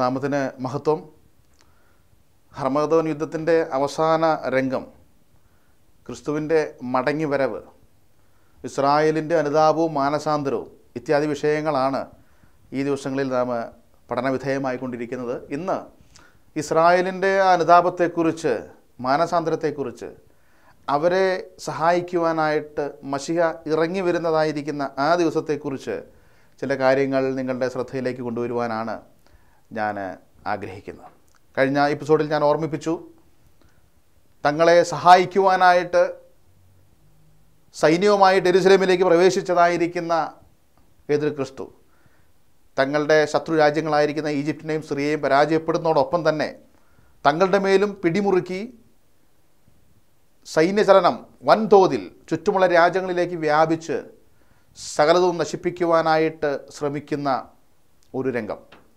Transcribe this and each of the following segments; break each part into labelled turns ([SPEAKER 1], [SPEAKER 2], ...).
[SPEAKER 1] നാമത്തിന് മഹത്വം ഹർമഗതോൻ യുദ്ധത്തിൻ്റെ അവസാന രംഗം ക്രിസ്തുവിൻ്റെ മടങ്ങി വരവ് ഇസ്രായേലിൻ്റെ അനുതാപവും മാനസാന്തരവും ഇത്യാദി വിഷയങ്ങളാണ് ഈ ദിവസങ്ങളിൽ നാം പഠനവിധേയമായിക്കൊണ്ടിരിക്കുന്നത് ഇന്ന് ഇസ്രായേലിൻ്റെ ആ അനുതാപത്തെക്കുറിച്ച് മാനസാന്തരത്തെക്കുറിച്ച് അവരെ സഹായിക്കുവാനായിട്ട് മഷിഹ ഇറങ്ങി വരുന്നതായിരിക്കുന്ന ആ ദിവസത്തെക്കുറിച്ച് ചില കാര്യങ്ങൾ നിങ്ങളുടെ ശ്രദ്ധയിലേക്ക് കൊണ്ടുവരുവാനാണ് ഞാൻ ആഗ്രഹിക്കുന്നത് കഴിഞ്ഞ എപ്പിസോഡിൽ ഞാൻ ഓർമ്മിപ്പിച്ചു തങ്ങളെ സഹായിക്കുവാനായിട്ട് സൈന്യവുമായിട്ട് എരുസലേമിലേക്ക് പ്രവേശിച്ചതായിരിക്കുന്ന എതിർ ക്രിസ്തു തങ്ങളുടെ ശത്രു രാജ്യങ്ങളായിരിക്കുന്ന ഈജിപ്തിനെയും സിറിയയും പരാജയപ്പെടുന്നതോടൊപ്പം തന്നെ തങ്ങളുടെ മേലും പിടിമുറുക്കി സൈന്യചലനം വൻതോതിൽ ചുറ്റുമുള്ള രാജ്യങ്ങളിലേക്ക് വ്യാപിച്ച് സകലതും നശിപ്പിക്കുവാനായിട്ട് ശ്രമിക്കുന്ന ഒരു രംഗം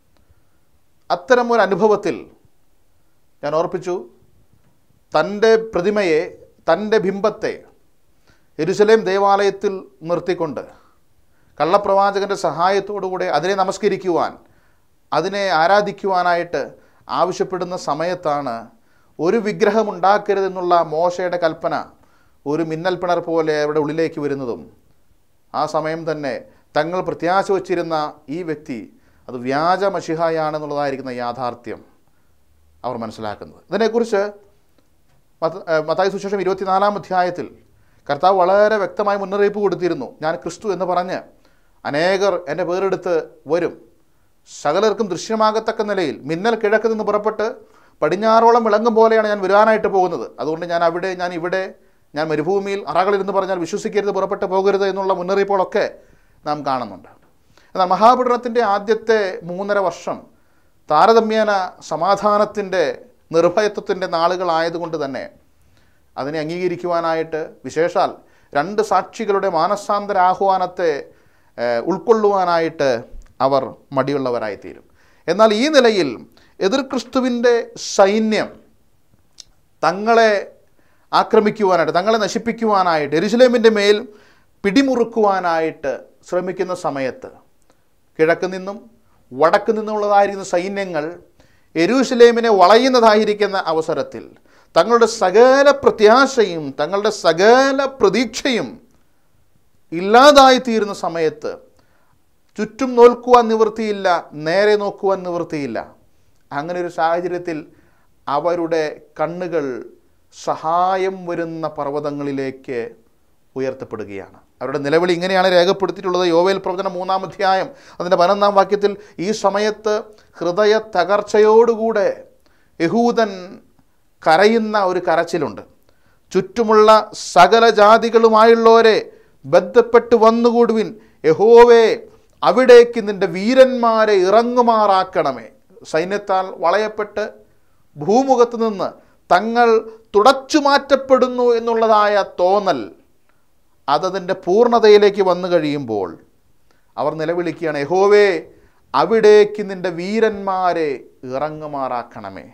[SPEAKER 1] അത്തരം ഒരു അനുഭവത്തിൽ ഞാൻ ഓർപ്പിച്ചു തൻ്റെ പ്രതിമയെ തൻ്റെ ബിംബത്തെ എരുസലേം ദേവാലയത്തിൽ നിർത്തിക്കൊണ്ട് കള്ളപ്രവാചകൻ്റെ സഹായത്തോടുകൂടെ അതിനെ നമസ്കരിക്കുവാൻ അതിനെ ആരാധിക്കുവാനായിട്ട് ആവശ്യപ്പെടുന്ന സമയത്താണ് ഒരു വിഗ്രഹം ഉണ്ടാക്കരുതെന്നുള്ള മോശയുടെ കൽപ്പന ഒരു മിന്നൽ പിണർ പോലെ അവിടെ ഉള്ളിലേക്ക് വരുന്നതും ആ സമയം തന്നെ തങ്ങൾ പ്രത്യാശ വച്ചിരുന്ന ഈ വ്യക്തി അത് വ്യാജ മഷിഹായാണെന്നുള്ളതായിരിക്കുന്ന യാഥാർത്ഥ്യം അവർ മനസ്സിലാക്കുന്നത് ഇതിനെക്കുറിച്ച് മത്ത ഏഹ് മത്തായി സുശേഷം ഇരുപത്തിനാലാം അധ്യായത്തിൽ കർത്താവ് വളരെ വ്യക്തമായി മുന്നറിയിപ്പ് കൊടുത്തിരുന്നു ഞാൻ ക്രിസ്തു എന്ന് പറഞ്ഞ് അനേകർ എൻ്റെ പേരെടുത്ത് വരും സകലർക്കും ദൃശ്യമാകത്തക്ക നിലയിൽ മിന്നൽ കിഴക്ക് നിന്ന് പുറപ്പെട്ട് പടിഞ്ഞാറോളം വിളങ്ങും പോലെയാണ് ഞാൻ വരുവാനായിട്ട് പോകുന്നത് അതുകൊണ്ട് ഞാൻ അവിടെ ഞാൻ ഇവിടെ ഞാൻ മരുഭൂമിയിൽ അറകളിരുന്ന് പറഞ്ഞാൽ വിശ്വസിക്കരുത് പുറപ്പെട്ട് പോകരുത് എന്നുള്ള മുന്നറിയിപ്പുകളൊക്കെ നാം കാണുന്നുണ്ട് എന്നാൽ മഹാപീഡനത്തിൻ്റെ ആദ്യത്തെ മൂന്നര വർഷം താരതമ്യേന സമാധാനത്തിൻ്റെ നിർഭയത്വത്തിൻ്റെ നാളുകളായതുകൊണ്ട് തന്നെ അതിനെ അംഗീകരിക്കുവാനായിട്ട് വിശേഷാൽ രണ്ട് സാക്ഷികളുടെ മാനസാന്തര ആഹ്വാനത്തെ ഏഹ്, ഉൾക്കൊള്ളുവാനായിട്ട് അവർ മടിയുള്ളവരായിത്തീരും എന്നാൽ ഈ നിലയിൽ എതിർ ക്രിസ്തുവിൻ്റെ സൈന്യം തങ്ങളെ ആക്രമിക്കുവാനായിട്ട് തങ്ങളെ നശിപ്പിക്കുവാനായിട്ട് എരുസലേമിൻ്റെ മേൽ പിടിമുറുക്കുവാനായിട്ട് ശ്രമിക്കുന്ന സമയത്ത് കിഴക്ക് നിന്നും വടക്ക് നിന്നുമുള്ളതായിരിക്കുന്ന സൈന്യങ്ങൾ എരുസലേമിനെ വളയുന്നതായിരിക്കുന്ന അവസരത്തിൽ തങ്ങളുടെ സകല പ്രത്യാശയും തങ്ങളുടെ സകല പ്രതീക്ഷയും ഇല്ലാതായി തീരുന്ന സമയത്ത് ചുറ്റും നോക്കുവാൻ നിവൃത്തിയില്ല നേരെ നോക്കുവാൻ നിവൃത്തിയില്ല അങ്ങനെ ഒരു സാഹചര്യത്തിൽ അവരുടെ കണ്ണുകൾ സഹായം വരുന്ന പർവ്വതങ്ങളിലേക്ക് ഉയർത്തപ്പെടുകയാണ് അവരുടെ നിലവിളി ഇങ്ങനെയാണ് രേഖപ്പെടുത്തിയിട്ടുള്ളത് യോവേൽ പ്രവചനം മൂന്നാം അധ്യായം അതിൻ്റെ പതിനൊന്നാം വാക്യത്തിൽ ഈ സമയത്ത് ഹൃദയ തകർച്ചയോടുകൂടെ യഹൂദൻ കരയുന്ന ഒരു കരച്ചിലുണ്ട് ചുറ്റുമുള്ള സകല ജാതികളുമായുള്ളവരെ ബന്ധപ്പെട്ട് വന്നുകൂടുവിൻ യഹോവേ അവിടേക്ക് നിന്റെ വീരന്മാരെ ഇറങ്ങുമാറാക്കണമേ സൈന്യത്താൽ വളയപ്പെട്ട് ഭൂമുഖത്ത് നിന്ന് തങ്ങൾ തുടച്ചു മാറ്റപ്പെടുന്നു എന്നുള്ളതായ തോന്നൽ അതതിൻ്റെ പൂർണ്ണതയിലേക്ക് വന്നു കഴിയുമ്പോൾ അവർ നിലവിളിക്കുകയാണ് യഹോവേ അവിടേക്ക് നിന്റെ വീരന്മാരെ ഇറങ്ങുമാറാക്കണമേ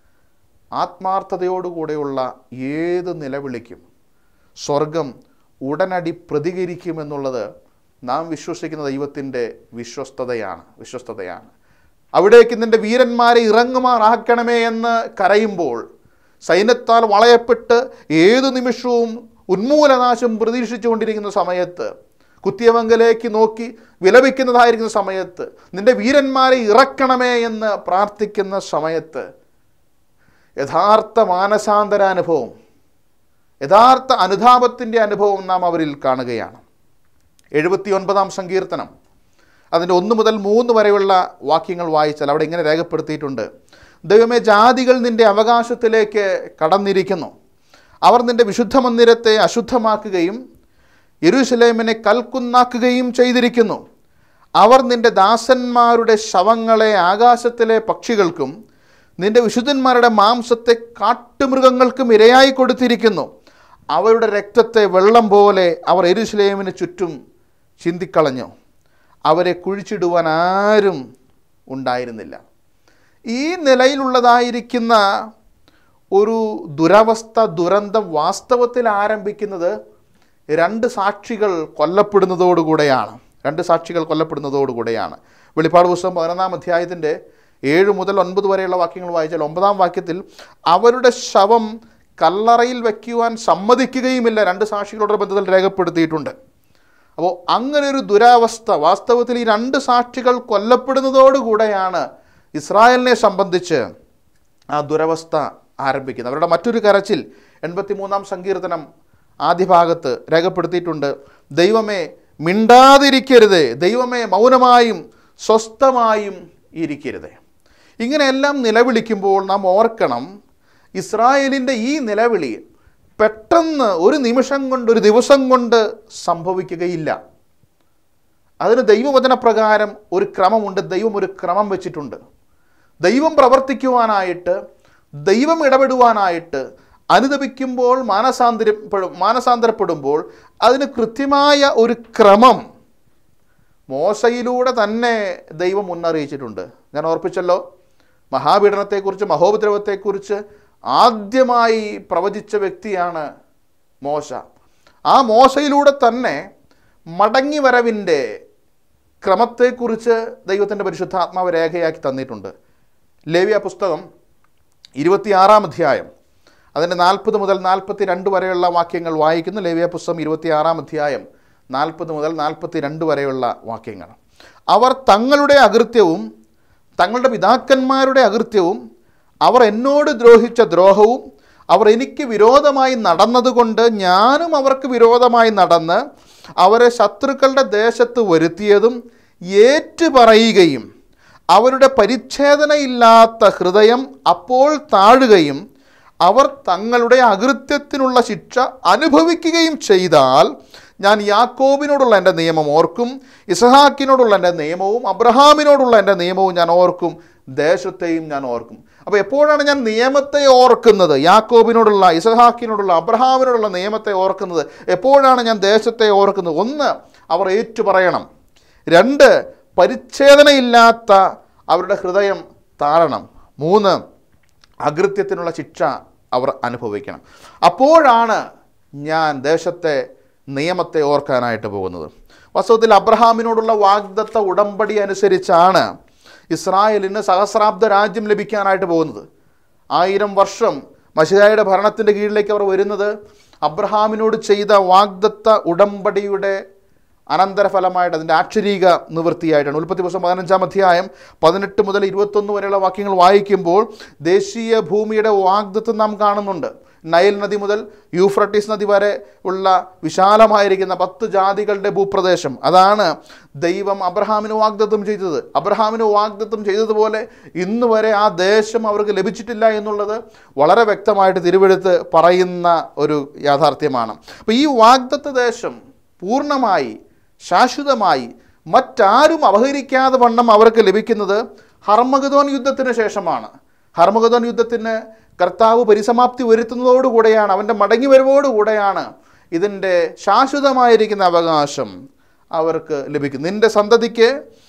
[SPEAKER 1] ആത്മാർത്ഥതയോടുകൂടെയുള്ള ഏത് നിലവിളിക്കും സ്വർഗം ഉടനടി പ്രതികരിക്കുമെന്നുള്ളത് നാം വിശ്വസിക്കുന്ന ദൈവത്തിൻ്റെ വിശ്വസ്തതയാണ് വിശ്വസ്തതയാണ് അവിടേക്ക് നിന്റെ വീരന്മാരെ ഇറങ്ങുമാറാക്കണമേ എന്ന് കരയുമ്പോൾ സൈന്യത്താൽ വളയപ്പെട്ട് ഏതു നിമിഷവും ഉന്മൂലനാശം പ്രതീക്ഷിച്ചുകൊണ്ടിരിക്കുന്ന സമയത്ത് കുത്തിയമംഗലേക്ക് നോക്കി വിലപിക്കുന്നതായിരിക്കുന്ന സമയത്ത് നിന്റെ വീരന്മാരെ ഇറക്കണമേ എന്ന് പ്രാർത്ഥിക്കുന്ന സമയത്ത് യഥാർത്ഥ മാനസാന്തരാനുഭവം യഥാർത്ഥ അനുതാപത്തിൻ്റെ അനുഭവം നാം അവരിൽ കാണുകയാണ് എഴുപത്തി ഒൻപതാം സങ്കീർത്തനം അതിൻ്റെ ഒന്ന് മുതൽ മൂന്ന് വരെയുള്ള വാക്യങ്ങൾ വായിച്ചാൽ അവിടെ ഇങ്ങനെ രേഖപ്പെടുത്തിയിട്ടുണ്ട് ദൈവമേ ജാതികൾ നിൻ്റെ അവകാശത്തിലേക്ക് കടന്നിരിക്കുന്നു അവർ നിൻ്റെ വിശുദ്ധ മന്ദിരത്തെ അശുദ്ധമാക്കുകയും യെരൂശലേമിനെ കൽക്കുന്നാക്കുകയും ചെയ്തിരിക്കുന്നു അവർ നിൻ്റെ ദാസന്മാരുടെ ശവങ്ങളെ ആകാശത്തിലെ പക്ഷികൾക്കും നിൻ്റെ വിശുദ്ധന്മാരുടെ മാംസത്തെ കാട്ടുമൃഗങ്ങൾക്കും ഇരയായി കൊടുത്തിരിക്കുന്നു അവരുടെ രക്തത്തെ വെള്ളം പോലെ അവർ എരുശലേമിന് ചുറ്റും ചിന്തിക്കളഞ്ഞു അവരെ കുഴിച്ചിടുവാൻ ആരും ഉണ്ടായിരുന്നില്ല ഈ നിലയിലുള്ളതായിരിക്കുന്ന ഒരു ദുരവസ്ഥ ദുരന്തം വാസ്തവത്തിൽ ആരംഭിക്കുന്നത് രണ്ട് സാക്ഷികൾ കൊല്ലപ്പെടുന്നതോടുകൂടെയാണ് രണ്ട് സാക്ഷികൾ കൊല്ലപ്പെടുന്നതോടുകൂടെയാണ് വെളിപ്പാട് പുസ്തകം പതിനൊന്നാം അധ്യായത്തിൻ്റെ ഏഴ് മുതൽ ഒൻപത് വരെയുള്ള വാക്യങ്ങൾ വായിച്ചാൽ ഒമ്പതാം വാക്യത്തിൽ അവരുടെ ശവം കല്ലറയിൽ വയ്ക്കുവാൻ സമ്മതിക്കുകയുമില്ല രണ്ട് സാക്ഷികളുടെ ബന്ധത്തിൽ രേഖപ്പെടുത്തിയിട്ടുണ്ട് അപ്പോൾ അങ്ങനെ ഒരു ദുരാവസ്ഥ വാസ്തവത്തിൽ ഈ രണ്ട് സാക്ഷികൾ കൊല്ലപ്പെടുന്നതോടുകൂടെയാണ് ഇസ്രായേലിനെ സംബന്ധിച്ച് ആ ദുരവസ്ഥ ആരംഭിക്കുന്നത് അവരുടെ മറ്റൊരു കരച്ചിൽ എൺപത്തി മൂന്നാം സങ്കീർത്തനം ആദ്യ ഭാഗത്ത് രേഖപ്പെടുത്തിയിട്ടുണ്ട് ദൈവമേ മിണ്ടാതിരിക്കരുത് ദൈവമേ മൗനമായും സ്വസ്ഥമായും ഇരിക്കരുത് ഇങ്ങനെയെല്ലാം നിലവിളിക്കുമ്പോൾ നാം ഓർക്കണം ഇസ്രായേലിൻ്റെ ഈ നിലവിളി പെട്ടെന്ന് ഒരു നിമിഷം കൊണ്ട് ഒരു ദിവസം കൊണ്ട് സംഭവിക്കുകയില്ല അതിന് ദൈവവചനപ്രകാരം ഒരു ക്രമമുണ്ട് ദൈവം ഒരു ക്രമം വെച്ചിട്ടുണ്ട് ദൈവം പ്രവർത്തിക്കുവാനായിട്ട് ദൈവം ഇടപെടുവാനായിട്ട് അനുദപിക്കുമ്പോൾ മാനസാന്തരപ്പെടും മാനസാന്തരപ്പെടുമ്പോൾ അതിന് കൃത്യമായ ഒരു ക്രമം മോശയിലൂടെ തന്നെ ദൈവം മുന്നറിയിച്ചിട്ടുണ്ട് ഞാൻ ഓർപ്പിച്ചല്ലോ മഹാപീഡനത്തെക്കുറിച്ച് മഹോപദ്രവത്തെക്കുറിച്ച് ആദ്യമായി പ്രവചിച്ച വ്യക്തിയാണ് മോശ ആ മോശയിലൂടെ തന്നെ മടങ്ങി വരവിൻ്റെ ക്രമത്തെക്കുറിച്ച് ദൈവത്തിൻ്റെ പരിശുദ്ധാത്മാവ് രേഖയാക്കി തന്നിട്ടുണ്ട് ലേവ്യ പുസ്തകം ഇരുപത്തിയാറാം അധ്യായം അതിൻ്റെ നാൽപ്പത് മുതൽ നാൽപ്പത്തി രണ്ട് വരെയുള്ള വാക്യങ്ങൾ വായിക്കുന്നു ലേവ്യ പുസ്തകം ഇരുപത്തിയാറാം അധ്യായം നാൽപ്പത് മുതൽ നാൽപ്പത്തി രണ്ട് വരെയുള്ള വാക്യങ്ങൾ അവർ തങ്ങളുടെ അകൃത്യവും തങ്ങളുടെ പിതാക്കന്മാരുടെ അകൃത്യവും അവർ എന്നോട് ദ്രോഹിച്ച ദ്രോഹവും അവർ എനിക്ക് വിരോധമായി നടന്നതുകൊണ്ട് ഞാനും അവർക്ക് വിരോധമായി നടന്ന് അവരെ ശത്രുക്കളുടെ ദേശത്ത് വരുത്തിയതും ഏറ്റുപറയുകയും അവരുടെ പരിച്ഛേദനയില്ലാത്ത ഹൃദയം അപ്പോൾ താഴുകയും അവർ തങ്ങളുടെ അകൃത്യത്തിനുള്ള ശിക്ഷ അനുഭവിക്കുകയും ചെയ്താൽ ഞാൻ യാക്കോബിനോടുള്ള എൻ്റെ നിയമം ഓർക്കും ഇസഹാക്കിനോടുള്ള എൻ്റെ നിയമവും അബ്രഹാമിനോടുള്ള എൻ്റെ നിയമവും ഞാൻ ഓർക്കും ദേശത്തെയും ഞാൻ ഓർക്കും അപ്പോൾ എപ്പോഴാണ് ഞാൻ നിയമത്തെ ഓർക്കുന്നത് യാക്കോബിനോടുള്ള ഇസഹാക്കിനോടുള്ള അബ്രഹാമിനോടുള്ള നിയമത്തെ ഓർക്കുന്നത് എപ്പോഴാണ് ഞാൻ ദേശത്തെ ഓർക്കുന്നത് ഒന്ന് അവർ ഏറ്റുപറയണം രണ്ട് പരിച്ഛേദനയില്ലാത്ത അവരുടെ ഹൃദയം താഴണം മൂന്ന് അകൃത്യത്തിനുള്ള ശിക്ഷ അവർ അനുഭവിക്കണം അപ്പോഴാണ് ഞാൻ ദേശത്തെ നിയമത്തെ ഓർക്കാനായിട്ട് പോകുന്നത് വാസ്തവത്തിൽ അബ്രഹാമിനോടുള്ള വാഗ്ദത്ത ഉടമ്പടി അനുസരിച്ചാണ് ഇസ്രായേലിന് സഹസ്രാബ്ദ രാജ്യം ലഭിക്കാനായിട്ട് പോകുന്നത് ആയിരം വർഷം മഷിദായുടെ ഭരണത്തിൻ്റെ കീഴിലേക്ക് അവർ വരുന്നത് അബ്രഹാമിനോട് ചെയ്ത വാഗ്ദത്ത ഉടമ്പടിയുടെ അനന്തരഫലമായിട്ട് അതിൻ്റെ ആക്ഷരീക നിവൃത്തിയായിട്ടാണ് ഉൽപ്പത്തി പുസ്തകം പതിനഞ്ചാം അധ്യായം പതിനെട്ട് മുതൽ ഇരുപത്തൊന്ന് വരെയുള്ള വാക്യങ്ങൾ വായിക്കുമ്പോൾ ദേശീയ ഭൂമിയുടെ വാഗ്ദത്വം നാം കാണുന്നുണ്ട് നൈൽ നദി മുതൽ യൂഫ്രട്ടീസ് നദി വരെ ഉള്ള വിശാലമായിരിക്കുന്ന പത്ത് ജാതികളുടെ ഭൂപ്രദേശം അതാണ് ദൈവം അബ്രഹാമിന് വാഗ്ദത്വം ചെയ്തത് അബ്രഹാമിന് വാഗ്ദത്വം ചെയ്തതുപോലെ ഇന്ന് വരെ ആ ദേശം അവർക്ക് ലഭിച്ചിട്ടില്ല എന്നുള്ളത് വളരെ വ്യക്തമായിട്ട് തിരുവെടുത്ത് പറയുന്ന ഒരു യാഥാർത്ഥ്യമാണ് അപ്പോൾ ഈ വാഗ്ദത്ത ദേശം പൂർണ്ണമായി ശാശ്വതമായി മറ്റാരും അപഹരിക്കാതെ വണ്ണം അവർക്ക് ലഭിക്കുന്നത് ഹർമഗതോൻ യുദ്ധത്തിന് ശേഷമാണ് ഹർമഗതോൻ യുദ്ധത്തിന് കർത്താവ് പരിസമാപ്തി വരുത്തുന്നതോടുകൂടെയാണ് അവൻ്റെ മടങ്ങി വരവോടുകൂടെയാണ് ഇതിൻ്റെ ശാശ്വതമായിരിക്കുന്ന അവകാശം അവർക്ക് ലഭിക്കും നിന്റെ സന്തതിക്ക്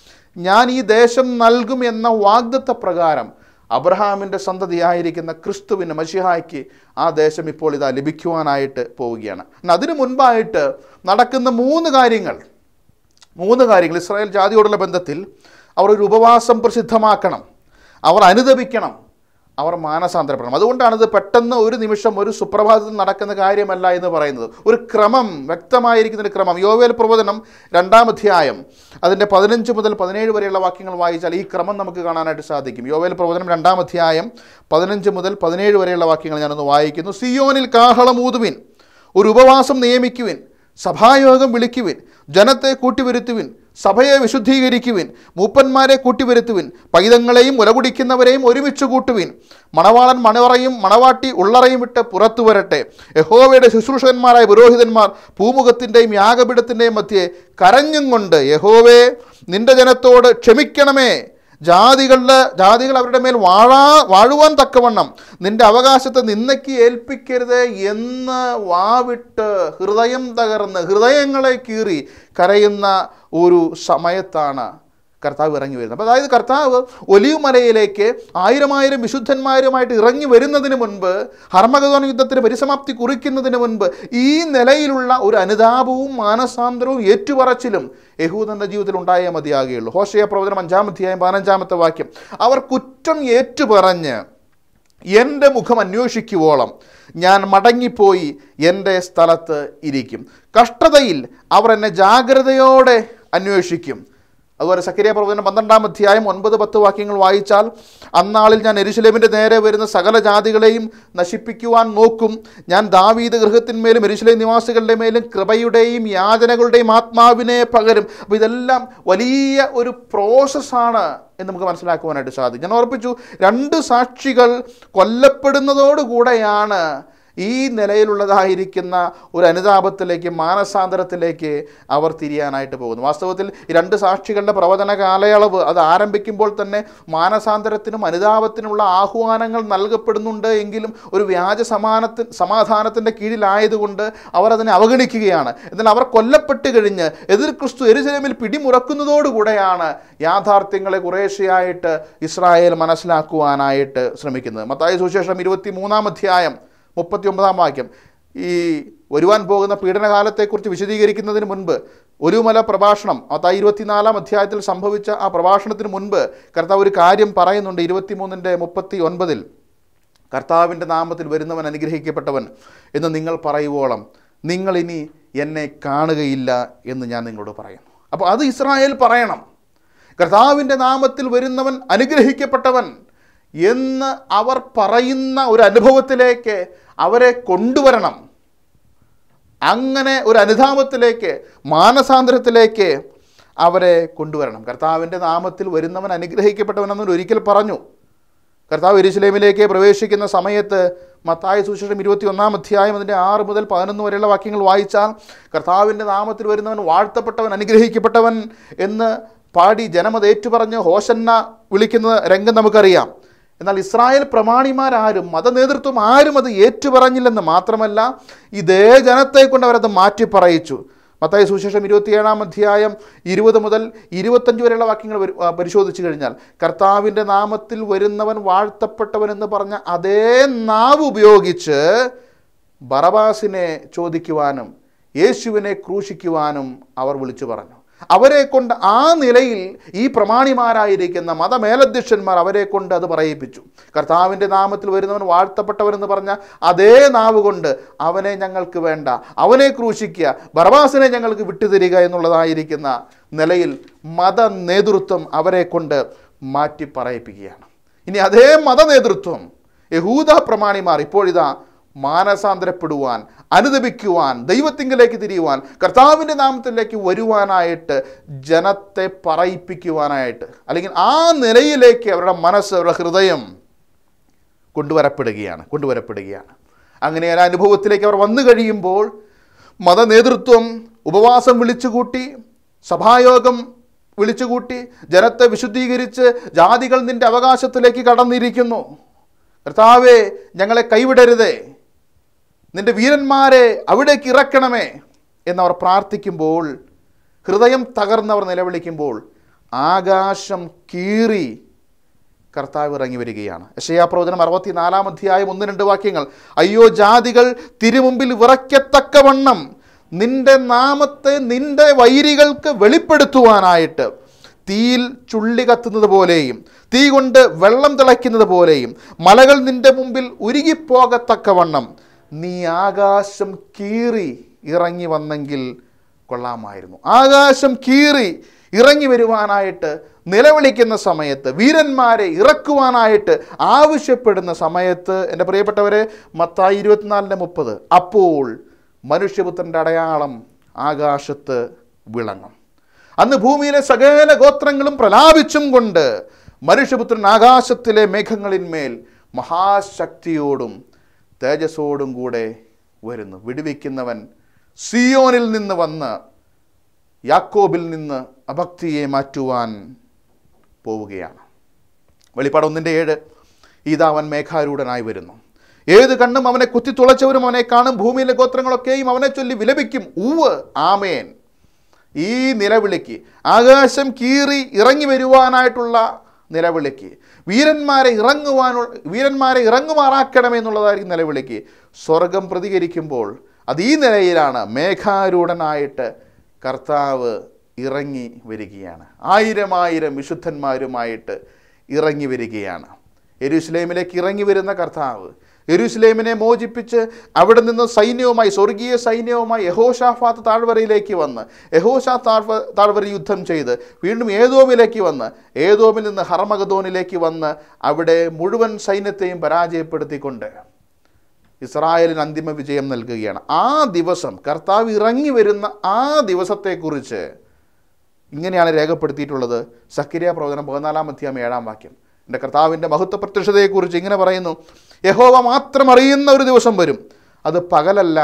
[SPEAKER 1] ഞാൻ ഈ ദേശം നൽകും എന്ന വാഗ്ദത്ത പ്രകാരം അബ്രഹാമിൻ്റെ സന്തതിയായിരിക്കുന്ന ക്രിസ്തുവിന് മഷിഹായ്ക്ക് ആ ദേശം ഇപ്പോൾ ഇതാ ലഭിക്കുവാനായിട്ട് പോവുകയാണ് എന്നാൽ അതിനു മുൻപായിട്ട് നടക്കുന്ന മൂന്ന് കാര്യങ്ങൾ മൂന്ന് കാര്യങ്ങൾ ഇസ്രായേൽ ജാതിയോടുള്ള ബന്ധത്തിൽ അവർ ഒരു ഉപവാസം പ്രസിദ്ധമാക്കണം അവർ അനുദപിക്കണം അവർ മാനസാന്തരപ്പെടണം അതുകൊണ്ടാണ് ഇത് പെട്ടെന്ന് ഒരു നിമിഷം ഒരു സുപ്രഭാതത്തിൽ നടക്കുന്ന കാര്യമല്ല എന്ന് പറയുന്നത് ഒരു ക്രമം വ്യക്തമായിരിക്കുന്ന ഒരു ക്രമം യോവേൽ പ്രവചനം രണ്ടാം അധ്യായം അതിൻ്റെ പതിനഞ്ച് മുതൽ പതിനേഴ് വരെയുള്ള വാക്യങ്ങൾ വായിച്ചാൽ ഈ ക്രമം നമുക്ക് കാണാനായിട്ട് സാധിക്കും യോവേൽ പ്രവചനം രണ്ടാം അധ്യായം പതിനഞ്ച് മുതൽ പതിനേഴ് വരെയുള്ള വാക്യങ്ങൾ ഞാനൊന്ന് വായിക്കുന്നു സിയോനിൽ കാഹളമൂതുവിൻ ഒരു ഉപവാസം നിയമിക്കുവിൻ സഭായോഗം വിളിക്കുവിൻ ജനത്തെ കൂട്ടിവരുത്തുവിൻ സഭയെ വിശുദ്ധീകരിക്കുവിൻ മൂപ്പന്മാരെ കൂട്ടിവരുത്തുവിൻ പൈതങ്ങളെയും ഉലകുടിക്കുന്നവരെയും ഒരുമിച്ച് കൂട്ടുവിൻ മണവാളൻ മണവറയും മണവാട്ടി ഉള്ളറയും വിട്ട് പുറത്തു വരട്ടെ യഹോവയുടെ ശുശ്രൂഷകന്മാരായ പുരോഹിതന്മാർ പൂമുഖത്തിൻ്റെയും യാഗപീഠത്തിൻ്റെയും മധ്യേ കരഞ്ഞും കൊണ്ട് യഹോവേ നിന്റെ ജനത്തോട് ക്ഷമിക്കണമേ ജാതികളുടെ ജാതികൾ അവരുടെ മേൽ വാഴാ വാഴുവാൻ തക്കവണ്ണം നിന്റെ അവകാശത്തെ നിന്നയ്ക്ക് ഏൽപ്പിക്കരുത് എന്ന് വാവിട്ട് ഹൃദയം തകർന്ന് ഹൃദയങ്ങളെ കീറി കരയുന്ന ഒരു സമയത്താണ് കർത്താവ് ഇറങ്ങി വരുന്നത് അപ്പോൾ അതായത് കർത്താവ് ഒലിവ് മലയിലേക്ക് ആയിരം ആയിരം വിശുദ്ധന്മാരുമായിട്ട് ഇറങ്ങി വരുന്നതിന് മുൻപ് ഹർമഗതോൻ യുദ്ധത്തിന് പരിസമാപ്തി കുറിക്കുന്നതിന് മുൻപ് ഈ നിലയിലുള്ള ഒരു അനുതാപവും മാനസാന്തരവും ഏറ്റുപറച്ചിലും യഹൂദൻ്റെ ജീവിതത്തിൽ ഉണ്ടായേ മതിയാകുകയുള്ളൂ ഹോഷയ പ്രവചനം അഞ്ചാമധ്യായം പതിനഞ്ചാമത്തെ വാക്യം അവർ കുറ്റം ഏറ്റുപറഞ്ഞ് എൻ്റെ മുഖം അന്വേഷിക്കുവോളം ഞാൻ മടങ്ങിപ്പോയി എൻ്റെ സ്ഥലത്ത് ഇരിക്കും കഷ്ടതയിൽ അവർ എന്നെ ജാഗ്രതയോടെ അന്വേഷിക്കും അതുപോലെ സക്കരിയ പ്രവചനം പന്ത്രണ്ടാം അധ്യായം ഒൻപത് പത്ത് വാക്യങ്ങൾ വായിച്ചാൽ അന്നാളിൽ ഞാൻ എരുശലേമിൻ്റെ നേരെ വരുന്ന സകല ജാതികളെയും നശിപ്പിക്കുവാൻ നോക്കും ഞാൻ ദാവീദ് ഗൃഹത്തിന്മേലും എരുശലേം നിവാസികളുടെ മേലും കൃപയുടെയും യാതനകളുടെയും ആത്മാവിനെ പകരും അപ്പോൾ ഇതെല്ലാം വലിയ ഒരു പ്രോസസ്സാണ് എന്ന് നമുക്ക് മനസ്സിലാക്കുവാനായിട്ട് സാധിക്കും ഞാൻ ഓർപ്പിച്ചു രണ്ട് സാക്ഷികൾ കൊല്ലപ്പെടുന്നതോടുകൂടെയാണ് ഈ നിലയിലുള്ളതായിരിക്കുന്ന ഒരു അനുതാപത്തിലേക്ക് മാനസാന്തരത്തിലേക്ക് അവർ തിരിയാനായിട്ട് പോകുന്നു വാസ്തവത്തിൽ ഈ രണ്ട് സാക്ഷികളുടെ പ്രവചന കാലയളവ് അത് ആരംഭിക്കുമ്പോൾ തന്നെ മാനസാന്തരത്തിനും അനുതാപത്തിനുള്ള ആഹ്വാനങ്ങൾ നൽകപ്പെടുന്നുണ്ട് എങ്കിലും ഒരു വ്യാജ സമാനത്തി സമാധാനത്തിൻ്റെ കീഴിലായതുകൊണ്ട് അവർ അതിനെ അവഗണിക്കുകയാണ് എന്നാൽ അവർ കൊല്ലപ്പെട്ട് കഴിഞ്ഞ് എതിർ ക്രിസ്തു എരുസലേമിൽ പിടിമുറക്കുന്നതോടുകൂടെയാണ് യാഥാർത്ഥ്യങ്ങളെ കുറേശ്ശെയായിട്ട് ഇസ്രായേൽ മനസ്സിലാക്കുവാനായിട്ട് ശ്രമിക്കുന്നത് മത്തായ സുവിശേഷം ഇരുപത്തി മൂന്നാം അധ്യായം മുപ്പത്തി ഒമ്പതാം വാക്യം ഈ വരുവാൻ പോകുന്ന പീഡനകാലത്തെക്കുറിച്ച് വിശദീകരിക്കുന്നതിന് മുൻപ് ഒരു മല പ്രഭാഷണം അതായത് ഇരുപത്തിനാലാം അധ്യായത്തിൽ സംഭവിച്ച ആ പ്രഭാഷണത്തിന് മുൻപ് കർത്താവ് ഒരു കാര്യം പറയുന്നുണ്ട് ഇരുപത്തിമൂന്നിൻ്റെ മുപ്പത്തി ഒൻപതിൽ കർത്താവിൻ്റെ നാമത്തിൽ വരുന്നവൻ അനുഗ്രഹിക്കപ്പെട്ടവൻ എന്ന് നിങ്ങൾ പറയുവോളം നിങ്ങളിനി എന്നെ കാണുകയില്ല എന്ന് ഞാൻ നിങ്ങളോട് പറയുന്നു അപ്പോൾ അത് ഇസ്രായേൽ പറയണം കർത്താവിൻ്റെ നാമത്തിൽ വരുന്നവൻ അനുഗ്രഹിക്കപ്പെട്ടവൻ എന്ന് അവർ പറയുന്ന ഒരു അനുഭവത്തിലേക്ക് അവരെ കൊണ്ടുവരണം അങ്ങനെ ഒരു അനുതാപത്തിലേക്ക് മാനസാന്തരത്തിലേക്ക് അവരെ കൊണ്ടുവരണം കർത്താവിൻ്റെ നാമത്തിൽ വരുന്നവൻ അനുഗ്രഹിക്കപ്പെട്ടവനെന്ന് ഒരിക്കൽ പറഞ്ഞു കർത്താവ് എരുസലേമിലേക്ക് പ്രവേശിക്കുന്ന സമയത്ത് മത്തായ സുശേഷം ഇരുപത്തി ഒന്നാം അധ്യായം അതിൻ്റെ ആറ് മുതൽ പതിനൊന്ന് വരെയുള്ള വാക്യങ്ങൾ വായിച്ചാൽ കർത്താവിൻ്റെ നാമത്തിൽ വരുന്നവൻ വാഴ്ത്തപ്പെട്ടവൻ അനുഗ്രഹിക്കപ്പെട്ടവൻ എന്ന് പാടി ജനമത് ഏറ്റുപറഞ്ഞ് ഹോശന്ന വിളിക്കുന്ന രംഗം നമുക്കറിയാം എന്നാൽ ഇസ്രായേൽ പ്രമാണിമാരാരും മതനേതൃത്വം ആരും അത് ഏറ്റുപറഞ്ഞില്ലെന്ന് മാത്രമല്ല ഇതേ ജനത്തെ കൊണ്ട് അവരത് മാറ്റി പറയിച്ചു മത്തായ സുവിശേഷം ഇരുപത്തിയേഴാം അധ്യായം ഇരുപത് മുതൽ ഇരുപത്തഞ്ച് വരെയുള്ള വാക്യങ്ങൾ വരു- ആ, പരിശോധിച്ചു കഴിഞ്ഞാൽ കർത്താവിൻ്റെ നാമത്തിൽ വരുന്നവൻ വാഴ്ത്തപ്പെട്ടവൻ എന്ന് പറഞ്ഞ അതേ നാവ് ഉപയോഗിച്ച് ബറബാസിനെ ചോദിക്കുവാനും യേശുവിനെ ക്രൂശിക്കുവാനും അവർ വിളിച്ചു പറഞ്ഞു അവരെ കൊണ്ട് ആ നിലയിൽ ഈ പ്രമാണിമാരായിരിക്കുന്ന മതമേലധ്യക്ഷന്മാർ അവരെ കൊണ്ട് അത് പറയിപ്പിച്ചു കർത്താവിൻ്റെ നാമത്തിൽ വരുന്നവൻ വാഴ്ത്തപ്പെട്ടവരെന്ന് പറഞ്ഞ അതേ നാവ് കൊണ്ട് അവനെ ഞങ്ങൾക്ക് വേണ്ട അവനെ ക്രൂശിക്കുക ബറബാസിനെ ഞങ്ങൾക്ക് വിട്ടുതരിക എന്നുള്ളതായിരിക്കുന്ന നിലയിൽ മത നേതൃത്വം അവരെ കൊണ്ട് മാറ്റി പറയിപ്പിക്കുകയാണ് ഇനി അതേ മത നേതൃത്വം യഹൂദ പ്രമാണിമാർ ഇപ്പോഴിതാ മാനസാന്തരപ്പെടുവാൻ അനുദപിക്കുവാൻ ദൈവത്തിങ്കിലേക്ക് തിരിയുവാൻ കർത്താവിൻ്റെ നാമത്തിലേക്ക് വരുവാനായിട്ട് ജനത്തെ പറയിപ്പിക്കുവാനായിട്ട് അല്ലെങ്കിൽ ആ നിലയിലേക്ക് അവരുടെ മനസ്സ് അവരുടെ ഹൃദയം കൊണ്ടുവരപ്പെടുകയാണ് കൊണ്ടുവരപ്പെടുകയാണ് അങ്ങനെ ഒരു അനുഭവത്തിലേക്ക് അവർ വന്നു കഴിയുമ്പോൾ മതനേതൃത്വം ഉപവാസം വിളിച്ചുകൂട്ടി സഭായോഗം വിളിച്ചുകൂട്ടി ജനത്തെ വിശുദ്ധീകരിച്ച് ജാതികൾ നിന്റെ അവകാശത്തിലേക്ക് കടന്നിരിക്കുന്നു കർത്താവെ ഞങ്ങളെ കൈവിടരുതേ നിന്റെ വീരന്മാരെ അവിടേക്ക് ഇറക്കണമേ എന്നവർ പ്രാർത്ഥിക്കുമ്പോൾ ഹൃദയം തകർന്നവർ നിലവിളിക്കുമ്പോൾ ആകാശം കീറി കർത്താവ് ഇറങ്ങി വരികയാണ് യശയാ പ്രവചനം അറുപത്തിനാലാം അധ്യായം ഒന്ന് രണ്ട് വാക്യങ്ങൾ അയ്യോ ജാതികൾ തിരുമുമ്പിൽ വിറയ്ക്കത്തക്കവണ്ണം നിന്റെ നാമത്തെ നിന്റെ വൈരികൾക്ക് വെളിപ്പെടുത്തുവാനായിട്ട് തീയിൽ ചുള്ളി കത്തുന്നത് പോലെയും തീ കൊണ്ട് വെള്ളം തിളയ്ക്കുന്നത് പോലെയും മലകൾ നിന്റെ മുമ്പിൽ ഉരുകിപ്പോകത്തക്കവണ്ണം നീ ആകാശം കീറി ഇറങ്ങി വന്നെങ്കിൽ കൊള്ളാമായിരുന്നു ആകാശം കീറി ഇറങ്ങി വരുവാനായിട്ട് നിലവിളിക്കുന്ന സമയത്ത് വീരന്മാരെ ഇറക്കുവാനായിട്ട് ആവശ്യപ്പെടുന്ന സമയത്ത് എൻ്റെ പ്രിയപ്പെട്ടവരെ മത്തായി ഇരുപത്തിനാലിൻ്റെ മുപ്പത് അപ്പോൾ മനുഷ്യപുത്രൻ്റെ അടയാളം ആകാശത്ത് വിളങ്ങും അന്ന് ഭൂമിയിലെ സകല ഗോത്രങ്ങളും പ്രലാപിച്ചും കൊണ്ട് മനുഷ്യപുത്രൻ ആകാശത്തിലെ മേഘങ്ങളിന്മേൽ മഹാശക്തിയോടും തേജസ്സോടും കൂടെ വരുന്നു വിടുവിക്കുന്നവൻ സിയോനിൽ നിന്ന് വന്ന് യാക്കോബിൽ നിന്ന് അഭക്തിയെ മാറ്റുവാൻ പോവുകയാണ് വെളിപ്പാട് ഒന്നിൻ്റെ ഏഴ് ഇതാ അവൻ മേഘാരൂഢനായി വരുന്നു ഏത് കണ്ണും അവനെ കുത്തിത്തുളച്ചവരും അവനെ കാണും ഭൂമിയിലെ ഗോത്രങ്ങളൊക്കെയും അവനെ ചൊല്ലി വിലപിക്കും ഉവ് ആമേൻ ഈ നിലവിളിക്ക് ആകാശം കീറി ഇറങ്ങി വരുവാനായിട്ടുള്ള നിലവിളിക്ക് വീരന്മാരെ ഇറങ്ങുവാനുള്ള വീരന്മാരെ ഇറങ്ങുമാറാക്കണമെന്നുള്ളതായിരിക്കും നിലവിളിക്ക് സ്വർഗം പ്രതികരിക്കുമ്പോൾ അത് ഈ നിലയിലാണ് മേഘാരൂഢനായിട്ട് കർത്താവ് ഇറങ്ങി വരികയാണ് ആയിരം ആയിരം വിശുദ്ധന്മാരുമായിട്ട് ഇറങ്ങി വരികയാണ് യെരൂശലേമിലേക്ക് ഇറങ്ങി വരുന്ന കർത്താവ് യെരൂശലേമിനെ മോചിപ്പിച്ച് അവിടെ നിന്ന് സൈന്യവുമായി സ്വർഗീയ സൈന്യവുമായി യഹോഷാഫാത്ത് താഴ്വരയിലേക്ക് വന്ന് യഹോഷാ താഴ്വ താഴ്വര യുദ്ധം ചെയ്ത് വീണ്ടും ഏതോമിലേക്ക് വന്ന് ഏതോമിൽ നിന്ന് ഹർമഗദോനിലേക്ക് വന്ന് അവിടെ മുഴുവൻ സൈന്യത്തെയും പരാജയപ്പെടുത്തിക്കൊണ്ട് ഇസ്രായേലിന് അന്തിമ വിജയം നൽകുകയാണ് ആ ദിവസം കർത്താവ് ഇറങ്ങി വരുന്ന ആ ദിവസത്തെക്കുറിച്ച് ഇങ്ങനെയാണ് രേഖപ്പെടുത്തിയിട്ടുള്ളത് സക്രിയ പ്രവചനം പതിനാലാം അധ്യായം ഏഴാം വാക്യം എൻ്റെ കർത്താവിൻ്റെ മഹത്വ പ്രത്യക്ഷതയെക്കുറിച്ച് ഇങ്ങനെ പറയുന്നു യഹോവ മാത്രം അറിയുന്ന ഒരു ദിവസം വരും അത് പകലല്ല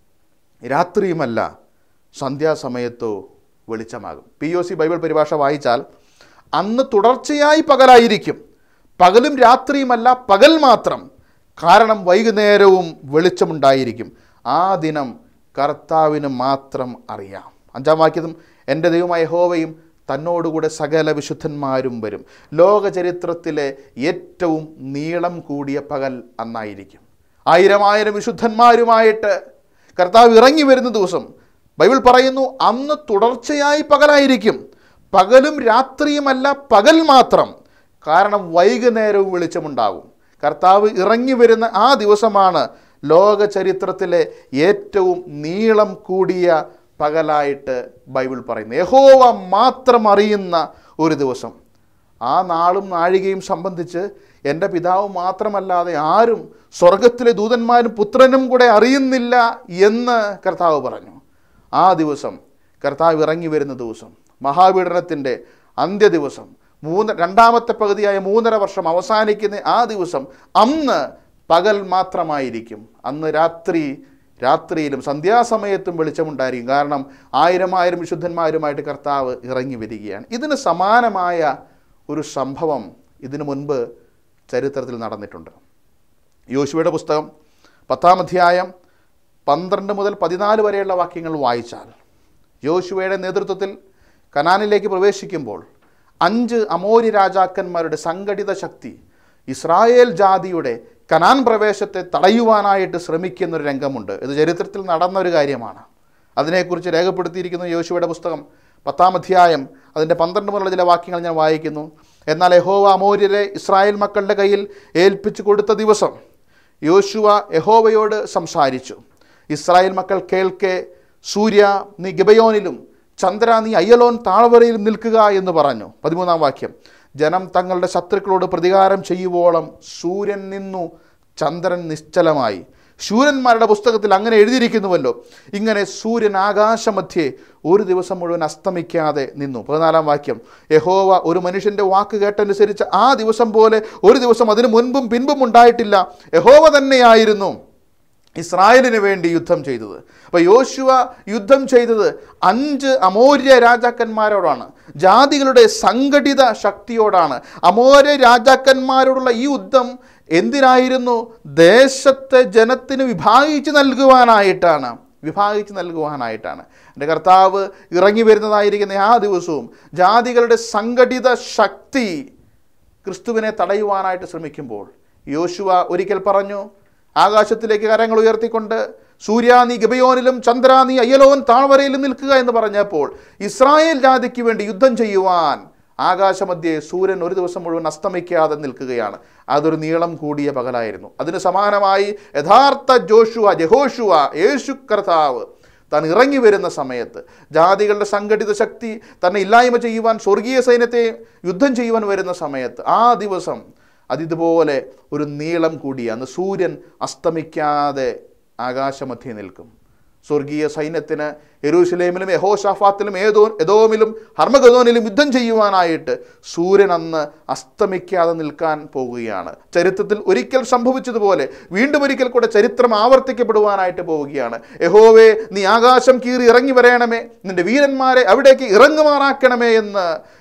[SPEAKER 1] രാത്രിയുമല്ല സന്ധ്യാസമയത്തോ വെളിച്ചമാകും പി ഒ സി ബൈബിൾ പരിഭാഷ വായിച്ചാൽ അന്ന് തുടർച്ചയായി പകലായിരിക്കും പകലും രാത്രിയുമല്ല പകൽ മാത്രം കാരണം വൈകുന്നേരവും വെളിച്ചമുണ്ടായിരിക്കും ആ ദിനം കർത്താവിന് മാത്രം അറിയാം അഞ്ചാം വാക്യതും എൻ്റെ ദൈവമായ യഹോവയും തന്നോടുകൂടെ സകല വിശുദ്ധന്മാരും വരും ലോക ചരിത്രത്തിലെ ഏറ്റവും നീളം കൂടിയ പകൽ അന്നായിരിക്കും ആയിരം ആയിരം വിശുദ്ധന്മാരുമായിട്ട് കർത്താവ് ഇറങ്ങി വരുന്ന ദിവസം ബൈബിൾ പറയുന്നു അന്ന് തുടർച്ചയായി പകലായിരിക്കും പകലും രാത്രിയുമല്ല പകൽ മാത്രം കാരണം വൈകുന്നേരവും വെളിച്ചമുണ്ടാകും കർത്താവ് ഇറങ്ങി വരുന്ന ആ ദിവസമാണ് ലോക ചരിത്രത്തിലെ ഏറ്റവും നീളം കൂടിയ പകലായിട്ട് ബൈബിൾ പറയുന്നു യഹോവ മാത്രം അറിയുന്ന ഒരു ദിവസം ആ നാളും നാഴികയും സംബന്ധിച്ച് എൻ്റെ പിതാവ് മാത്രമല്ലാതെ ആരും സ്വർഗത്തിലെ ദൂതന്മാരും പുത്രനും കൂടെ അറിയുന്നില്ല എന്ന് കർത്താവ് പറഞ്ഞു ആ ദിവസം കർത്താവ് ഇറങ്ങി വരുന്ന ദിവസം മഹാപീഡനത്തിൻ്റെ അന്ത്യ ദിവസം മൂന്ന് രണ്ടാമത്തെ പകുതിയായ മൂന്നര വർഷം അവസാനിക്കുന്ന ആ ദിവസം അന്ന് പകൽ മാത്രമായിരിക്കും അന്ന് രാത്രി രാത്രിയിലും സന്ധ്യാസമയത്തും വെളിച്ചമുണ്ടായിരിക്കും കാരണം ആയിരം ആയിരം വിശുദ്ധന്മാരുമായിട്ട് കർത്താവ് ഇറങ്ങി വരികയാണ് ഇതിന് സമാനമായ ഒരു സംഭവം ഇതിനു മുൻപ് ചരിത്രത്തിൽ നടന്നിട്ടുണ്ട് യോശുവയുടെ പുസ്തകം പത്താം അധ്യായം പന്ത്രണ്ട് മുതൽ പതിനാല് വരെയുള്ള വാക്യങ്ങൾ വായിച്ചാൽ യോശുവയുടെ നേതൃത്വത്തിൽ കനാനിലേക്ക് പ്രവേശിക്കുമ്പോൾ അഞ്ച് അമോരി രാജാക്കന്മാരുടെ സംഘടിത ശക്തി ഇസ്രായേൽ ജാതിയുടെ കനാൻ പ്രവേശത്തെ തടയുവാനായിട്ട് ശ്രമിക്കുന്ന ഒരു രംഗമുണ്ട് ഇത് ചരിത്രത്തിൽ നടന്ന ഒരു കാര്യമാണ് അതിനെക്കുറിച്ച് രേഖപ്പെടുത്തിയിരിക്കുന്ന യോശുവയുടെ പുസ്തകം പത്താം അധ്യായം അതിൻ്റെ പന്ത്രണ്ട് മുതലുള്ള ചില വാക്യങ്ങൾ ഞാൻ വായിക്കുന്നു എന്നാൽ യഹോവ അമോര്യരെ ഇസ്രായേൽ മക്കളുടെ കയ്യിൽ ഏൽപ്പിച്ചു കൊടുത്ത ദിവസം യോശുവ യഹോവയോട് സംസാരിച്ചു ഇസ്രായേൽ മക്കൾ കേൾക്കെ സൂര്യ നീ ഗിബയോനിലും ചന്ദ്ര നീ അയ്യലോൻ താഴ്വരയിലും നിൽക്കുക എന്ന് പറഞ്ഞു പതിമൂന്നാം വാക്യം ജനം തങ്ങളുടെ ശത്രുക്കളോട് പ്രതികാരം ചെയ്യുവോളം സൂര്യൻ നിന്നു ചന്ദ്രൻ നിശ്ചലമായി ശൂരന്മാരുടെ പുസ്തകത്തിൽ അങ്ങനെ എഴുതിയിരിക്കുന്നുവല്ലോ ഇങ്ങനെ സൂര്യൻ ആകാശമധ്യേ ഒരു ദിവസം മുഴുവൻ അസ്തമിക്കാതെ നിന്നു പതിനാലാം വാക്യം യഹോവ ഒരു മനുഷ്യൻ്റെ വാക്ക് കേട്ടനുസരിച്ച് ആ ദിവസം പോലെ ഒരു ദിവസം അതിനു മുൻപും പിൻപും ഉണ്ടായിട്ടില്ല യഹോവ തന്നെയായിരുന്നു ഇസ്രായേലിന് വേണ്ടി യുദ്ധം ചെയ്തത് അപ്പോൾ യോശുവ യുദ്ധം ചെയ്തത് അഞ്ച് അമോര്യ രാജാക്കന്മാരോടാണ് ജാതികളുടെ സംഘടിത ശക്തിയോടാണ് അമോര്യ രാജാക്കന്മാരോടുള്ള ഈ യുദ്ധം എന്തിനായിരുന്നു ദേശത്തെ ജനത്തിന് വിഭാഗിച്ച് നൽകുവാനായിട്ടാണ് വിഭാഗിച്ച് നൽകുവാനായിട്ടാണ് എൻ്റെ കർത്താവ് ഇറങ്ങി വരുന്നതായിരിക്കുന്ന ആ ദിവസവും ജാതികളുടെ സംഘടിത ശക്തി ക്രിസ്തുവിനെ തടയുവാനായിട്ട് ശ്രമിക്കുമ്പോൾ യോശുവ ഒരിക്കൽ പറഞ്ഞു ആകാശത്തിലേക്ക് കരങ്ങൾ ഉയർത്തിക്കൊണ്ട് സൂര്യ നീ ഗബയോനിലും ചന്ദ്ര നീ അയ്യലോൻ താഴ്വരയിലും നിൽക്കുക എന്ന് പറഞ്ഞപ്പോൾ ഇസ്രായേൽ ജാതിക്ക് വേണ്ടി യുദ്ധം ചെയ്യുവാൻ ആകാശമധ്യേ സൂര്യൻ ഒരു ദിവസം മുഴുവൻ അസ്തമിക്കാതെ നിൽക്കുകയാണ് അതൊരു നീളം കൂടിയ പകലായിരുന്നു അതിന് സമാനമായി യഥാർത്ഥ ജോഷുവ ജഹോഷുവ യേശു കർത്താവ് താൻ ഇറങ്ങി വരുന്ന സമയത്ത് ജാതികളുടെ സംഘടിത ശക്തി തന്നെ ഇല്ലായ്മ ചെയ്യുവാൻ സ്വർഗീയ സൈന്യത്തെ യുദ്ധം ചെയ്യുവാൻ വരുന്ന സമയത്ത് ആ ദിവസം അതിതുപോലെ ഒരു നീളം കൂടി അന്ന് സൂര്യൻ അസ്തമിക്കാതെ ആകാശമധ്യേ നിൽക്കും സ്വർഗീയ സൈന്യത്തിന് യെരൂശലേമിലും യഹോഷാഫാത്തിലും ഏതോ എതോമിലും ഹർമഗതോനിലും യുദ്ധം ചെയ്യുവാനായിട്ട് സൂര്യൻ അന്ന് അസ്തമിക്കാതെ നിൽക്കാൻ പോകുകയാണ് ചരിത്രത്തിൽ ഒരിക്കൽ സംഭവിച്ചതുപോലെ വീണ്ടും ഒരിക്കൽ കൂടെ ചരിത്രം ആവർത്തിക്കപ്പെടുവാനായിട്ട് പോവുകയാണ് യഹോവേ നീ ആകാശം കീറി ഇറങ്ങി വരയണമേ നിന്റെ വീരന്മാരെ അവിടേക്ക് ഇറങ്ങുമാറാക്കണമേ എന്ന്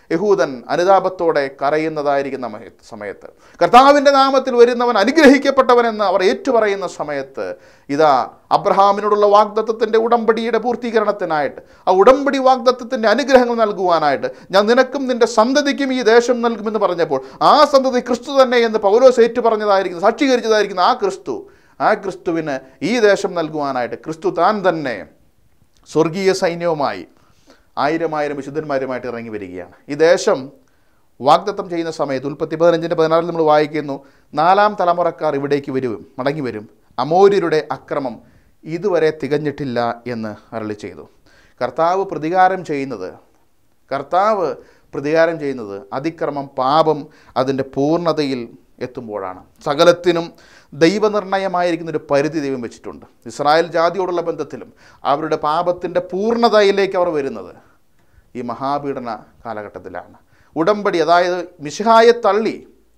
[SPEAKER 1] യഹൂദൻ അനുതാപത്തോടെ കരയുന്നതായിരിക്കുന്ന മഹ- സമയത്ത് കർത്താവിൻ്റെ നാമത്തിൽ വരുന്നവൻ അനുഗ്രഹിക്കപ്പെട്ടവനെന്ന് അവർ ഏറ്റുപറയുന്ന സമയത്ത് ഇതാ അബ്രഹാമിനോടുള്ള വാഗ്ദത്തത്തിൻ്റെ ഉടമ്പടിയുടെ പൂർത്തീകരണത്തിനായിട്ട് ആ ഉടമ്പടി വാഗ്ദത്തത്തിൻ്റെ അനുഗ്രഹങ്ങൾ നൽകുവാനായിട്ട് ഞാൻ നിനക്കും നിന്റെ സന്തതിക്കും ഈ ദേശം നൽകുമെന്ന് പറഞ്ഞപ്പോൾ ആ സന്തതി ക്രിസ്തു തന്നെ എന്ന് പൗലോസ് ഏറ്റു പറഞ്ഞതായിരിക്കുന്നു സാക്ഷീകരിച്ചതായിരിക്കുന്ന ആ ക്രിസ്തു ആ ക്രിസ്തുവിന് ഈ ദേശം നൽകുവാനായിട്ട് ക്രിസ്തു താൻ തന്നെ സ്വർഗീയ സൈന്യവുമായി ആയിരം ആയിരം വിശുദ്ധന്മാരുമായിട്ട് ഇറങ്ങി വരികയാണ് ഈ ദേശം വാഗ്ദത്തം ചെയ്യുന്ന സമയത്ത് ഉൽപ്പത്തി പതിനഞ്ചിൻ്റെ പതിനാറിൽ നമ്മൾ വായിക്കുന്നു നാലാം തലമുറക്കാർ ഇവിടേക്ക് വരും മടങ്ങി വരും അമോര്യരുടെ അക്രമം ഇതുവരെ തികഞ്ഞിട്ടില്ല എന്ന് അരളി ചെയ്തു കർത്താവ് പ്രതികാരം ചെയ്യുന്നത് കർത്താവ് പ്രതികാരം ചെയ്യുന്നത് അതിക്രമം പാപം അതിൻ്റെ പൂർണ്ണതയിൽ എത്തുമ്പോഴാണ് സകലത്തിനും ദൈവനിർണയമായിരിക്കുന്ന ഒരു പരിധി ദൈവം വെച്ചിട്ടുണ്ട് ഇസ്രായേൽ ജാതിയോടുള്ള ബന്ധത്തിലും അവരുടെ പാപത്തിൻ്റെ പൂർണ്ണതയിലേക്ക് അവർ വരുന്നത് ഈ മഹാപീഡന കാലഘട്ടത്തിലാണ് ഉടമ്പടി അതായത് മിശിഹായെ തള്ളി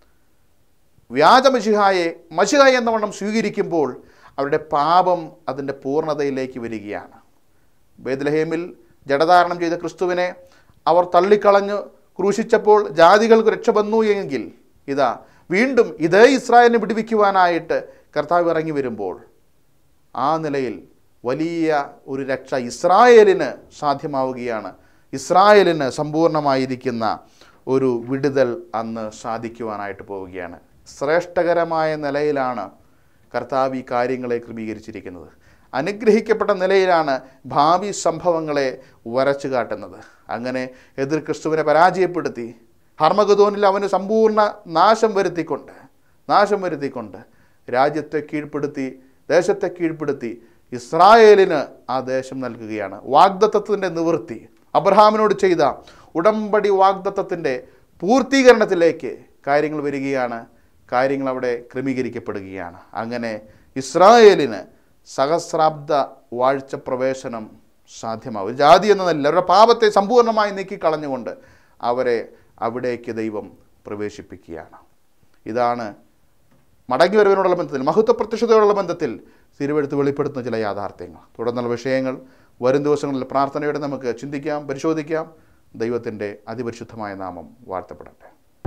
[SPEAKER 1] വ്യാജ മഷിഹായെ മഷിഹായ എന്ന വണ്ണം സ്വീകരിക്കുമ്പോൾ അവരുടെ പാപം അതിൻ്റെ പൂർണ്ണതയിലേക്ക് വരികയാണ് ബേദ്ലഹേമിൽ ജഡധാരണം ചെയ്ത ക്രിസ്തുവിനെ അവർ തള്ളിക്കളഞ്ഞ് ക്രൂശിച്ചപ്പോൾ ജാതികൾക്ക് രക്ഷ വന്നു എങ്കിൽ ഇതാ വീണ്ടും ഇതേ ഇസ്രായേലിനെ വിടുവിക്കുവാനായിട്ട് കർത്താവ് ഇറങ്ങി വരുമ്പോൾ ആ നിലയിൽ വലിയ ഒരു രക്ഷ ഇസ്രായേലിന് സാധ്യമാവുകയാണ് ഇസ്രായേലിന് സമ്പൂർണ്ണമായിരിക്കുന്ന ഒരു വിടുതൽ അന്ന് സാധിക്കുവാനായിട്ട് പോവുകയാണ് ശ്രേഷ്ഠകരമായ നിലയിലാണ് കർത്താവ് ഈ കാര്യങ്ങളെ ക്രമീകരിച്ചിരിക്കുന്നത് അനുഗ്രഹിക്കപ്പെട്ട നിലയിലാണ് ഭാവി സംഭവങ്ങളെ വരച്ചു കാട്ടുന്നത് അങ്ങനെ എതിർ ക്രിസ്തുവിനെ പരാജയപ്പെടുത്തി ഹർമഗതോനിൽ അവന് സമ്പൂർണ്ണ നാശം വരുത്തിക്കൊണ്ട് നാശം വരുത്തിക്കൊണ്ട് രാജ്യത്തെ കീഴ്പ്പെടുത്തി ദേശത്തെ കീഴ്പ്പെടുത്തി ഇസ്രായേലിന് ആ ദേശം നൽകുകയാണ് വാഗ്ദത്തത്തിൻ്റെ നിവൃത്തി അബ്രഹാമിനോട് ചെയ്ത ഉടമ്പടി വാഗ്ദത്തത്തിൻ്റെ പൂർത്തീകരണത്തിലേക്ക് കാര്യങ്ങൾ വരികയാണ് കാര്യങ്ങൾ അവിടെ ക്രമീകരിക്കപ്പെടുകയാണ് അങ്ങനെ ഇസ്രായേലിന് സഹസ്രാബ്ദ വാഴ്ച പ്രവേശനം സാധ്യമാവും ജാതി എന്ന നിലയിൽ അവരുടെ പാപത്തെ സമ്പൂർണ്ണമായി നീക്കിക്കളഞ്ഞുകൊണ്ട് അവരെ അവിടേക്ക് ദൈവം പ്രവേശിപ്പിക്കുകയാണ് ഇതാണ് മടങ്ങി വരവിനോടുള്ള ബന്ധത്തിൽ മഹത്വ പ്രത്യക്ഷതയോടുള്ള ബന്ധത്തിൽ തിരുവെടുത്ത് വെളിപ്പെടുത്തുന്ന ചില യാഥാർത്ഥ്യങ്ങൾ തുടർന്നുള്ള വിഷയങ്ങൾ വരും ദിവസങ്ങളിൽ പ്രാർത്ഥനയോടെ നമുക്ക് ചിന്തിക്കാം പരിശോധിക്കാം ദൈവത്തിൻ്റെ അതിപരിശുദ്ധമായ നാമം വാഴ്ത്തപ്പെടട്ടെ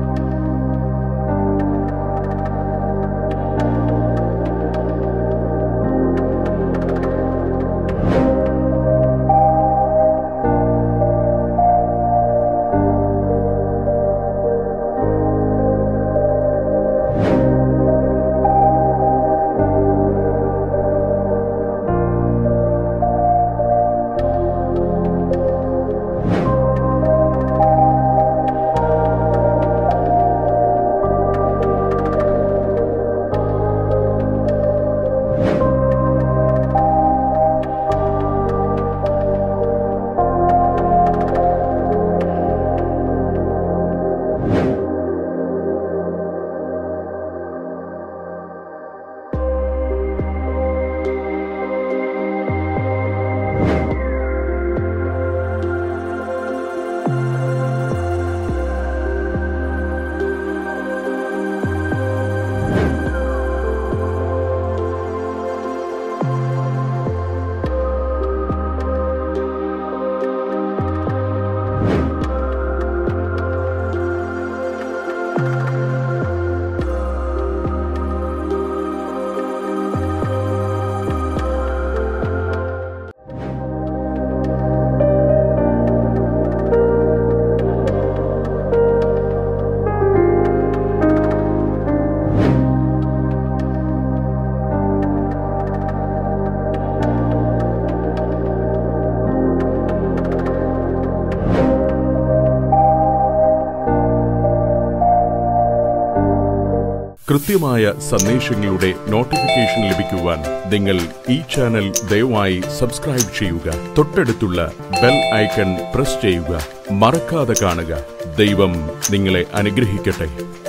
[SPEAKER 2] കൃത്യമായ സന്ദേശങ്ങളുടെ നോട്ടിഫിക്കേഷൻ ലഭിക്കുവാൻ നിങ്ങൾ ഈ ചാനൽ ദയവായി സബ്സ്ക്രൈബ് ചെയ്യുക തൊട്ടടുത്തുള്ള ബെൽ ഐക്കൺ പ്രസ് ചെയ്യുക മറക്കാതെ കാണുക ദൈവം നിങ്ങളെ അനുഗ്രഹിക്കട്ടെ